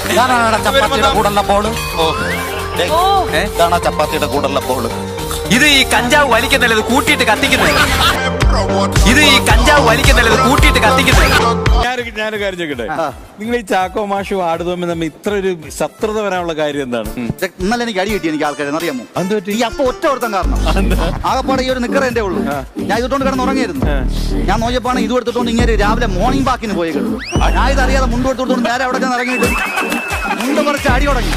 ഇതാണ് ചപ്പാത്തിയുടെ കൂടുള്ള പോള് ദേ, ഓ ഇതാണ് ചപ്പാത്തിയുടെ കൂടുള്ള പോള് ഇത് ഈ കഞ്ചാവ് വലിക്കുന്നില്ല ഇത് കൂട്ടിയിട്ട് കത്തിക്കുന്നില്ല ഇത് ഈ കഞ്ചാവ് വലിക്കുന്നില്ല ഇത് കൂട്ടിയിട്ട് കത്തിക്കുന്നില്ല ഞാനൊരു ഞാനൊരു കാര്യം ചോദിക്കട്ടെ നിങ്ങൾ ഈ ചാക്കോ മാഷും ആടുതോമ്പിൽ തമ്മിൽ ഇത്ര ഒരു ശത്രുത വരാനുള്ള കാര്യം എന്താണ് ഇത് ഇന്നലെ എനിക്ക് അടി കിട്ടി എനിക്ക് ആൾക്കാരെ അറിയാമോ എന്ത് പറ്റി? ഈ അപ്പൊ ഒറ്റ ഒരുത്തം കാരണം ആകപ്പാടെ ഈ ഒരു നിക്കറ എന്റെ ഉള്ളൂ ഞാൻ ഇതുകൊണ്ട് കിടന്ന് ഉറങ്ങിയിരുന്നു ഞാൻ നോക്കിയപ്പോഴാണ് ഇത് എടുത്തിട്ടുണ്ട് ഇങ്ങനെ രാവിലെ മോർണിംഗ് വാക്കിന് പോയി കിടന്നു ഞാൻ ഇതറിയാതെ മുണ്ട് എടുത്തോണ്ട് നേരെ അവിടെ ചെന്ന് ഇറങ്ങിയിട്ട് മുണ്ട് കുറച്ച് അടി തുടങ്ങി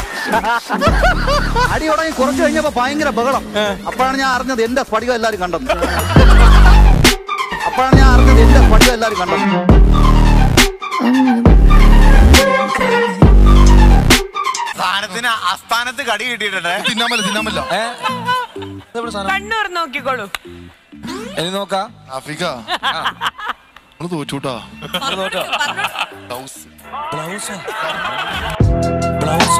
അടി തുടങ്ങി കുറച്ച് കഴിഞ്ഞപ്പോ ഭയങ്കര ബഹളം അപ്പോഴാണ് ഞാൻ അറിഞ്ഞത് എന്റെ സ്ഫടികം എല്ലാരും കണ്ടത് അപ്പോഴാണ് ഞാൻ അറിഞ്ഞത് എന്റെ സ്ഫടികം എല്ലാരും കണ്ടത് സ്ഥാനത്തിന് അസ്ഥാനത്ത് കടി കിട്ടിയിട്ടുണ്ട് തിന്നാമല്ല തിന്നാമല്ല കണ്ണൂർ നോക്കിക്കോളൂ ഇനി നോക്കാം ആഫ്രിക്ക നമ്മള് തോച്ചൂട്ടാ ബ്ലൗസ് ബ്ലൗസാ ബ്ലൗസാ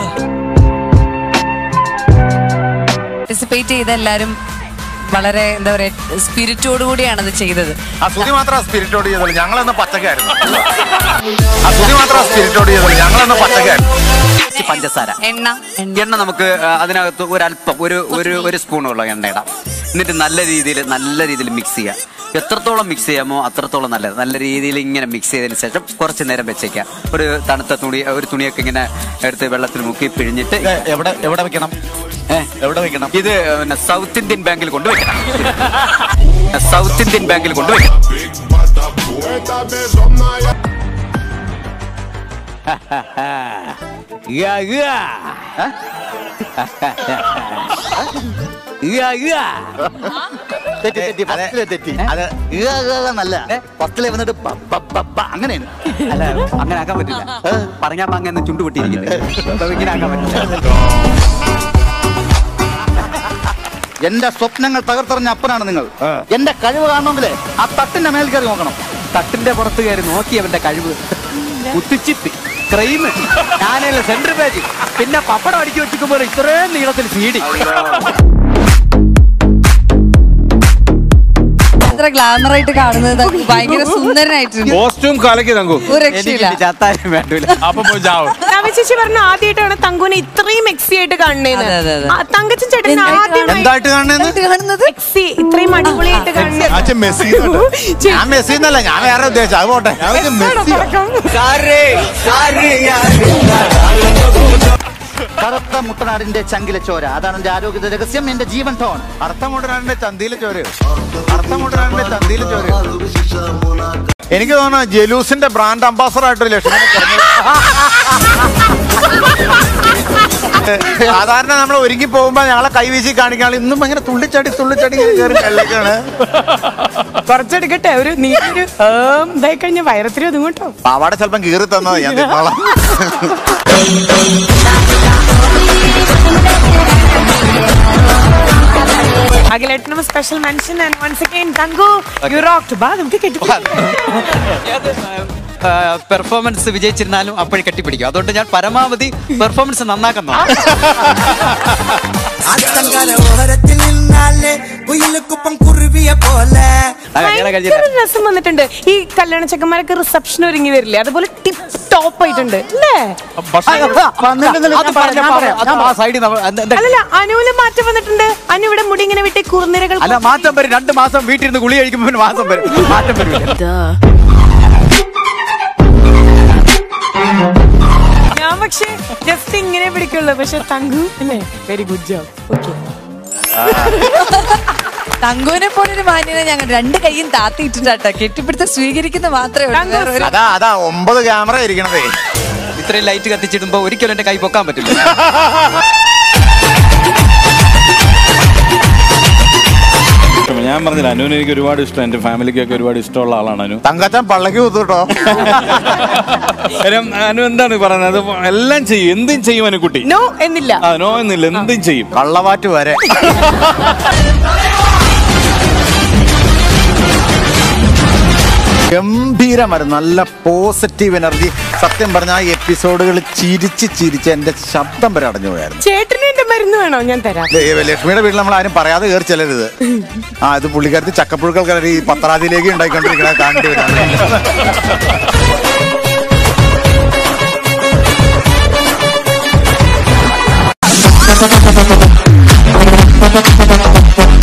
പാർട്ടിസിപ്പേറ്റ് ചെയ്ത എല്ലാരും വളരെ എന്താ പറയാ സ്പിരിറ്റോട് കൂടിയാണ് അത് ചെയ്തത് ആ സുതി മാത്രം സ്പിരിറ്റോട് ചെയ്തോളൂ ഞങ്ങളെന്ന് പച്ചക്കായിരുന്നു ആ സുതി മാത്രം സ്പിരിറ്റോട് ചെയ്തോളൂ ഞങ്ങളെന്ന് പച്ചക്കായിരുന്നു ഇച്ചിരി പഞ്ചസാര എണ്ണ എണ്ണ നമുക്ക് ആ, അതിനകത്ത് ഒരല്പം ഒരു ഒരു ഒരു സ്പൂണുള്ള എണ്ണ ഇടാം എന്നിട്ട് നല്ല രീതിയിൽ നല്ല രീതിയിൽ മിക്സ് ചെയ്യാം എത്രത്തോളം മിക്സ് ചെയ്യാമോ അത്രത്തോളം നല്ലത് നല്ല രീതിയിൽ ഇങ്ങനെ മിക്സ് ചെയ്തതിന് ശേഷം കുറച്ച് നേരം വെച്ചേക്കാം ഒരു തണുത്ത തുണി ഒരു തുണിയൊക്കെ ഇങ്ങനെ എടുത്ത് വെള്ളത്തിൽ മുക്കി പിഴിഞ്ഞിട്ട് ഇത് എവിടെ എവിടെ വെക്കണം ഏ, എവിടെ വെക്കണം ഇത് പിന്നെ സൗത്ത് ഇന്ത്യൻ ബാങ്കിൽ കൊണ്ടുവയ്ക്കണം സൗത്ത് ഇന്ത്യൻ ബാങ്കിൽ കൊണ്ടുവയ്ക്കണം തെറ്റി തെറ്റി ഫസ്റ്റിലെ തെറ്റി അത് ഇക, ഇക, ഇക എന്നല്ല ഫസ്റ്റിലെ വന്നിട്ട് ബ, ബ, ബ, ബ, അങ്ങനെയാണ് അല്ല അങ്ങനെ ആക്കാൻ പറ്റില്ല പറഞ്ഞാ അങ്ങനെ ചുണ്ടു പൊട്ടിയിരിക്കുന്നത് ഇങ്ങനെ ആക്കാൻ പറ്റില്ല എന്റെ സ്വപ്നങ്ങൾ തകർത്തെറിഞ്ഞ അപ്പനാണ് നിങ്ങൾ എന്റെ കഴിവ് കാണണമെങ്കിലേ ആ തട്ടിന്റെ മേൽ കയറി നോക്കണം തട്ടിന്റെ പുറത്ത് കയറി നോക്കി അവന്റെ കഴിവ് കുത്തിച്ചിട്ട് ക്രൈം ഞാനുള്ള സെൻട്രൽ പേജ് പിന്നെ പപ്പടം അടിച്ചു വെച്ചിരിക്കുമ്പോൾ ഇത്രയും നീളത്തിൽ സീഡി അത്ര ഗ്ലാമർ ആയിട്ട് കാണുന്നത് ഭയങ്കര സുന്ദരനായിട്ടുണ്ട് കോസ്റ്റ്യൂം കലക്കി തങ്കു ഒരു രക്ഷയില്ല എനിക്ക് ചത്താലും വേണ്ടൂല അപ്പൊ പോയി ചാവും ചേച്ചി പറഞ്ഞു ആദ്യമായിട്ടാണ് തങ്കുനെ ഇത്രയും എക്സി ആയിട്ട് അതെ, അതെ, അതെ. കാണുന്നത് തങ്കച്ചൻ ചേട്ടൻ എന്തായിട്ട് ആദ്യമായി എന്തായിട്ട് കാണുന്നതെന്ന് എന്തായിട്ട് കാണുന്നത് എക്സി ഇത്രയും അടിപൊളിയായിട്ട് കാണുന്നത് അച്ഛൻ മെസ്സി ഞാൻ മെസ്സി എന്നല്ല ഞാൻ വേറെ ഉദ്ദേശിച്ചു അത് പോട്ടെ ഞാൻ വിചാരിച്ചു മെസ്സി കറുത്ത മുട്ടനാടിന്റെ ചങ്കിലെ ചോര അതാണ് എന്റെ ആരോഗ്യ രഹസ്യം എന്റെ ജീവൻ ടോൺ അർത്ഥമുട്ടനാടിന്റെ ചന്തിയിലെ ചോരയോ അർത്ഥമുട്ടനാടിന്റെ ചന്തിയിലെ ചോരയോ എനിക്ക് തോന്നുന്നു ജലൂസിന്റെ ബ്രാൻഡ് അംബാസഡർ ആയിട്ട് ലക്ഷ്മണ സാധാരണ നമ്മൾ ഒരുങ്ങി പോകുമ്പോ ഞങ്ങളെ കൈവീശി കാണിക്കാണ് ഇന്നും ഭയങ്കര തുള്ളിച്ചാടി തുള്ളിച്ചാടി കയറി കല്ലേക്കാണ് കുറച്ചെടുക്കട്ടെ ഒരു നീര് ഇതായി കഴിഞ്ഞ വയറത്തിരി ഒതുങ്ങും കേട്ടോ പാവാട ചിലപ്പം കീറി തന്നത് ഞാൻ തിന്നോളാം അഖിലേട്ടനും special mention and once again thank you you rocked ബാ നമുക്ക് കെട്ടിപ്പിടിക്കാം പെർഫോമൻസ് വിജയിച്ചിരുന്നാലും അപ്പോഴും കെട്ടിപ്പിടിക്കും അതുകൊണ്ട് ഞാൻ പരമാവധി പെർഫോമൻസ് നന്നാക്കുന്നു ഓരത്തിൽ നിന്നാലേ കുയിലുക്കുപ്പം കുരുവിയെ പോലെ ഭയങ്കര രസം വന്നിട്ടുണ്ട് ഈ കല്യാണ ചെക്കന്മാരൊക്കെ റിസപ്ഷൻ ഒരുങ്ങി വരില്ലേ അതുപോലെ ടിപ്പ് ടോപ്പ് ആയിട്ടുണ്ട് അല്ലേ സൈഡിൽ അല്ലല്ല അനുവിന് മാറ്റം വന്നിട്ടുണ്ട് അനു ഇവിടെ മുടി ഇങ്ങനെ വിട്ട് കുറുനിരകൾ അല്ല മാറ്റം വരും രണ്ട് മാസം വീട്ടിൽ ഗുളി കഴിക്കുമ്പോൾ പിന്നെ മാസം വരും മാറ്റം വരും ഞാൻ പക്ഷെ ജസ്റ്റ് ഇങ്ങനെ പിടിക്കുള്ളൂ പക്ഷെ തങ്കു അല്ലേ വെരി ഗുഡ് ജോബ് ഓക്കെ തങ്കുവിനെ പോലൊരു മാന്യനെ ഞങ്ങൾ രണ്ട് കൈയും താത്തിയിട്ടുണ്ട് കെട്ടിപ്പിടുത്ത സ്വീകരിക്കുന്ന മാത്രമേ ഉള്ളൂ വേറെ ഒരു- അതാ അതാ ഒമ്പത് ക്യാമറ ഇരിക്കണതേ ഇത്രയും ലൈറ്റ് കത്തിച്ചിടുമ്പോ ഒരിക്കലും എന്റെ കൈ പൊക്കാൻ പറ്റില്ല ഞാൻ പറഞ്ഞില്ല അനുവിന് എനിക്ക് ഒരുപാട് ഇഷ്ടം എന്റെ ഫാമിലിക്കൊക്കെ ഒരുപാട് ഇഷ്ടമുള്ള ആളാണ് അനു തങ്കച്ചൻ പള്ളക്ക് കുത്തു കേട്ടോ കാര്യം അനു എന്താണ് പറയുന്നത് അത് എല്ലാം ചെയ്യും എന്തും ചെയ്യും അനുക്കുട്ടി നോ എന്നില്ല ആ നോ എന്നില്ല എന്തും ചെയ്യും കള്ളവാറ്റ് വരെ ഗംഭീരമായിരുന്നു നല്ല പോസിറ്റീവ് എനർജി സത്യം പറഞ്ഞ ആ എപ്പിസോഡുകൾ ചിരിച്ച് ചിരിച്ച് എന്റെ ശബ്ദം വരെ അടഞ്ഞു പോയായിരുന്നു ചേട്ടന് എന്റെ മരുന്ന് വേണോ ഞാൻ തരാം ദേ, ലക്ഷ്മിയുടെ വീട്ടിൽ നമ്മൾ ആരും പറയാതെ കയറി ചെല്ലരുത് ആ ഇത് പുള്ളിക്കാരത്തി ചക്കപ്പുഴുക്കൽ ഈ പത്രാതിയിലേക്ക് ഉണ്ടായിക്കൊണ്ടിരിക്കണ കാണേണ്ടി വരാണ് Thank you.